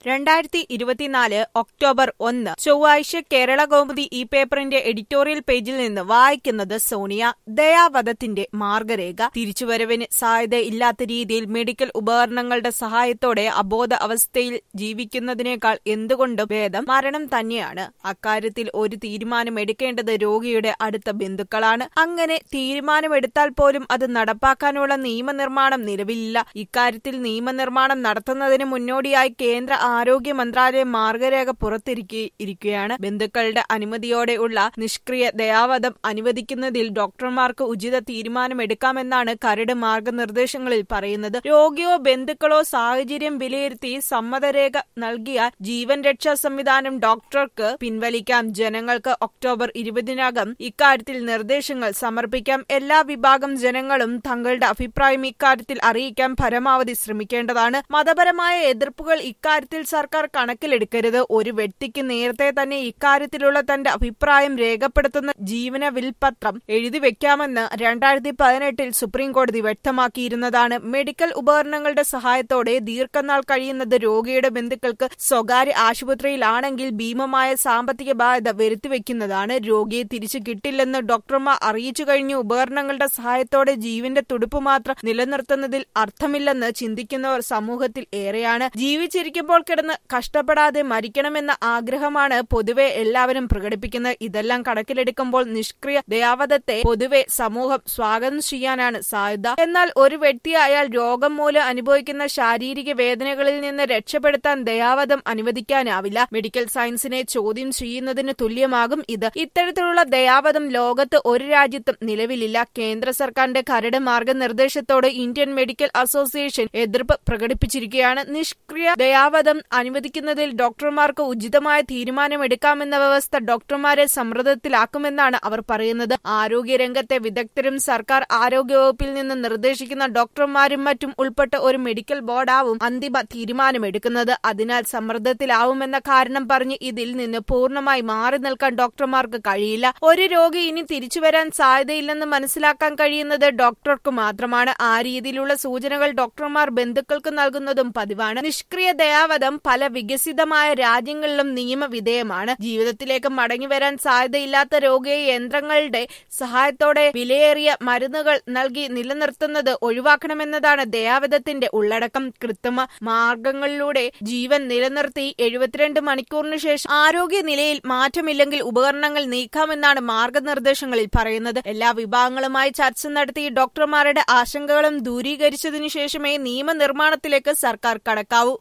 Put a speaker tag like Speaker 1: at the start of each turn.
Speaker 1: രണ്ടായിരത്തി ഇരുപത്തിനാല് ഒക്ടോബർ ഒന്ന് ചൊവ്വാഴ്ച കേരള കൗമുദി ഈ പേപ്പറിന്റെ എഡിറ്റോറിയൽ പേജിൽ നിന്ന് വായിക്കുന്നത് സോണിയ ദയാവധത്തിന്റെ മാർഗരേഖ തിരിച്ചുവരവിന് സാധ്യതയില്ലാത്ത രീതിയിൽ മെഡിക്കൽ ഉപകരണങ്ങളുടെ സഹായത്തോടെ അബോധ അവസ്ഥയിൽ ജീവിക്കുന്നതിനേക്കാൾ എന്തുകൊണ്ടും ഭേദം മരണം തന്നെയാണ് അക്കാര്യത്തിൽ ഒരു തീരുമാനം എടുക്കേണ്ടത് രോഗിയുടെ അടുത്ത ബന്ധുക്കളാണ് അങ്ങനെ തീരുമാനമെടുത്താൽ പോലും അത് നടപ്പാക്കാനുള്ള നിയമനിർമ്മാണം നിലവിലില്ല ഇക്കാര്യത്തിൽ നിയമനിർമ്മാണം നടത്തുന്നതിന് മുന്നോടിയായി കേന്ദ്ര ആരോഗ്യ മന്ത്രാലയം മാർഗരേഖ പുറത്തിറക്കിയിരിക്കുകയാണ് ബന്ധുക്കളുടെ അനുമതിയോടെയുള്ള നിഷ്ക്രിയ ദയാവധം അനുവദിക്കുന്നതിൽ ഡോക്ടർമാർക്ക് ഉചിത തീരുമാനമെടുക്കാമെന്നാണ് കരട് മാർഗനിർദ്ദേശങ്ങളിൽ പറയുന്നത് രോഗിയോ ബന്ധുക്കളോ സാഹചര്യം വിലയിരുത്തി സമ്മതരേഖ നൽകിയാൽ ജീവൻ രക്ഷാ സംവിധാനം ഡോക്ടർക്ക് പിൻവലിക്കാം ജനങ്ങൾക്ക് ഒക്ടോബർ ഇരുപതിനകം ഇക്കാര്യത്തിൽ നിർദ്ദേശങ്ങൾ സമർപ്പിക്കാം എല്ലാ വിഭാഗം ജനങ്ങളും തങ്ങളുടെ അഭിപ്രായം ഇക്കാര്യത്തിൽ അറിയിക്കാൻ പരമാവധി ശ്രമിക്കേണ്ടതാണ് മതപരമായ എതിർപ്പുകൾ ഇക്കാര്യത്തിൽ സർക്കാർ കണക്കിലെടുക്കരുത് ഒരു വ്യക്തിക്ക് നേരത്തെ തന്നെ ഇക്കാര്യത്തിലുള്ള തന്റെ അഭിപ്രായം രേഖപ്പെടുത്തുന്ന ജീവന വിൽപത്രം എഴുതി വെക്കാമെന്ന് രണ്ടായിരത്തി പതിനെട്ടിൽ സുപ്രീം കോടതി വ്യക്തമാക്കിയിരുന്നതാണ് മെഡിക്കൽ ഉപകരണങ്ങളുടെ സഹായത്തോടെ ദീർഘനാൾ കഴിയുന്നത് രോഗിയുടെ ബന്ധുക്കൾക്ക് സ്വകാര്യ ആശുപത്രിയിലാണെങ്കിൽ ഭീമമായ സാമ്പത്തിക ബാധ്യത വരുത്തിവെക്കുന്നതാണ് രോഗിയെ തിരിച്ചു കിട്ടില്ലെന്ന് ഡോക്ടർമാർ അറിയിച്ചു കഴിഞ്ഞു ഉപകരണങ്ങളുടെ സഹായത്തോടെ ജീവന്റെ തുടുപ്പ് മാത്രം നിലനിർത്തുന്നതിൽ അർത്ഥമില്ലെന്ന് ചിന്തിക്കുന്നവർ സമൂഹത്തിൽ ഏറെയാണ് ജീവിച്ചിരിക്കുമ്പോൾ കിടന്ന് കഷ്ടപ്പെടാതെ മരിക്കണമെന്ന ആഗ്രഹമാണ് പൊതുവെ എല്ലാവരും പ്രകടിപ്പിക്കുന്നത് ഇതെല്ലാം കണക്കിലെടുക്കുമ്പോൾ നിഷ്ക്രിയ ദയാവധത്തെ പൊതുവെ സമൂഹം സ്വാഗതം ചെയ്യാനാണ് സാധ്യത എന്നാൽ ഒരു വ്യക്തി അയാൾ രോഗം മൂലം അനുഭവിക്കുന്ന ശാരീരിക വേദനകളിൽ നിന്ന് രക്ഷപ്പെടുത്താൻ ദയാവധം അനുവദിക്കാനാവില്ല മെഡിക്കൽ സയൻസിനെ ചോദ്യം ചെയ്യുന്നതിന് തുല്യമാകും ഇത് ഇത്തരത്തിലുള്ള ദയാവധം ലോകത്ത് ഒരു രാജ്യത്തും നിലവിലില്ല കേന്ദ്ര സർക്കാരിന്റെ കരട് മാർഗനിർദ്ദേശത്തോട് ഇന്ത്യൻ മെഡിക്കൽ അസോസിയേഷൻ എതിർപ്പ് പ്രകടിപ്പിച്ചിരിക്കുകയാണ് നിഷ്ക്രിയ ദയാവധം അനുവദിക്കുന്നതിൽ ഡോക്ടർമാർക്ക് ഉചിതമായ തീരുമാനമെടുക്കാമെന്ന വ്യവസ്ഥ ഡോക്ടർമാരെ സമ്മർദ്ദത്തിലാക്കുമെന്നാണ് അവർ പറയുന്നത് ആരോഗ്യരംഗത്തെ വിദഗ്ധരും സർക്കാർ ആരോഗ്യവകുപ്പിൽ നിന്ന് നിർദ്ദേശിക്കുന്ന ഡോക്ടർമാരും മറ്റും ഉൾപ്പെട്ട ഒരു മെഡിക്കൽ ബോർഡാവും അന്തിമ തീരുമാനമെടുക്കുന്നത് അതിനാൽ സമ്മർദ്ദത്തിലാവുമെന്ന കാരണം പറഞ്ഞ് ഇതിൽ നിന്ന് പൂർണ്ണമായി മാറി നിൽക്കാൻ ഡോക്ടർമാർക്ക് കഴിയില്ല ഒരു രോഗി ഇനി തിരിച്ചുവരാൻ സാധ്യതയില്ലെന്ന് മനസ്സിലാക്കാൻ കഴിയുന്നത് ഡോക്ടർക്ക് മാത്രമാണ് ആ രീതിയിലുള്ള സൂചനകൾ ഡോക്ടർമാർ ബന്ധുക്കൾക്ക് നൽകുന്നതും പതിവാണ് നിഷ്ക്രിയ ദയാവധം പല വികസിതമായ രാജ്യങ്ങളിലും നിയമവിധേയമാണ് ജീവിതത്തിലേക്ക് മടങ്ങിവരാൻ സാധ്യതയില്ലാത്ത രോഗിയെ യന്ത്രങ്ങളുടെ സഹായത്തോടെ വിലയേറിയ മരുന്നുകൾ നൽകി നിലനിർത്തുന്നത് ഒഴിവാക്കണമെന്നതാണ് ദയാവധത്തിന്റെ ഉള്ളടക്കം കൃത്രിമ മാർഗങ്ങളിലൂടെ ജീവൻ നിലനിർത്തി എഴുപത്തിരണ്ട് മണിക്കൂറിന് ശേഷം ആരോഗ്യനിലയിൽ മാറ്റമില്ലെങ്കിൽ ഉപകരണങ്ങൾ നീക്കാമെന്നാണ് മാർഗനിർദ്ദേശങ്ങളിൽ പറയുന്നത് എല്ലാ വിഭാഗങ്ങളുമായി ചർച്ച നടത്തി ഡോക്ടർമാരുടെ ആശങ്കകളും ദൂരീകരിച്ചതിനു ശേഷമേ നിയമനിർമ്മാണത്തിലേക്ക് സർക്കാർ കടക്കാവൂ